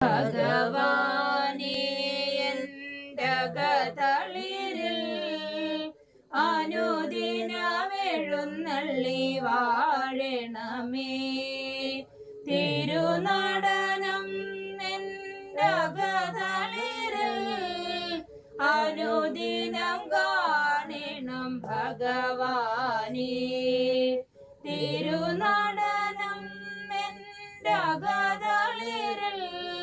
ഭഗവാനേ എന്തകതളിരിൽ അനുദിനമെഴുന്നള്ളി വാഴണമേ തിരുനടനം നിന്തകതളിരിൽ അനുദിനം കാണണം ഭഗവാനേ തിരുനടനം എന്തകതളിരിൽ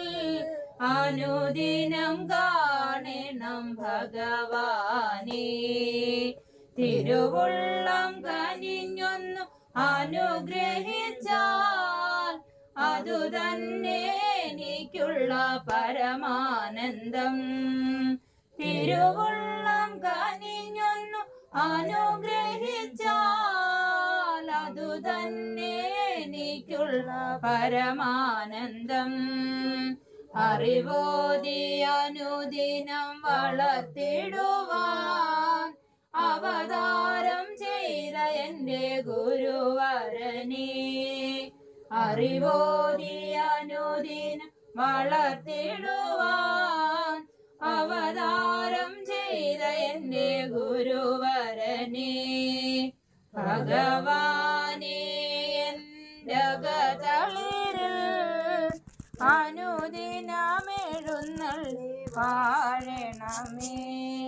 അനുദിനം കാണണം ഭഗവാനേ തിരുവുള്ളം കനിഞ്ഞൊന്നു അനുഗ്രഹിച്ചാൽ അതു തന്നെ എനിക്കുള്ള പരമാനന്ദം തിരുവുള്ളം കനിഞ്ഞൊന്നു അനുഗ്രഹിച്ചാൽ അതു തന്നെ എനിക്കുള്ള പരമാനന്ദം അറിവോതി അനുദിനം വളർത്തിടുവാൻ അവതാരം ചെയ്ത എന്റെ ഗുരുവരനെ അറിവോതി അനുദിനം വളർത്തിടുവാൻ അവതാരം ചെയ്ത എന്റെ ഗുരുവരനെ ഭഗവാനെ എന്റെ ഗതളിരിൽ അനുദിനമെഴുന്നള്ളി വാഴണമേ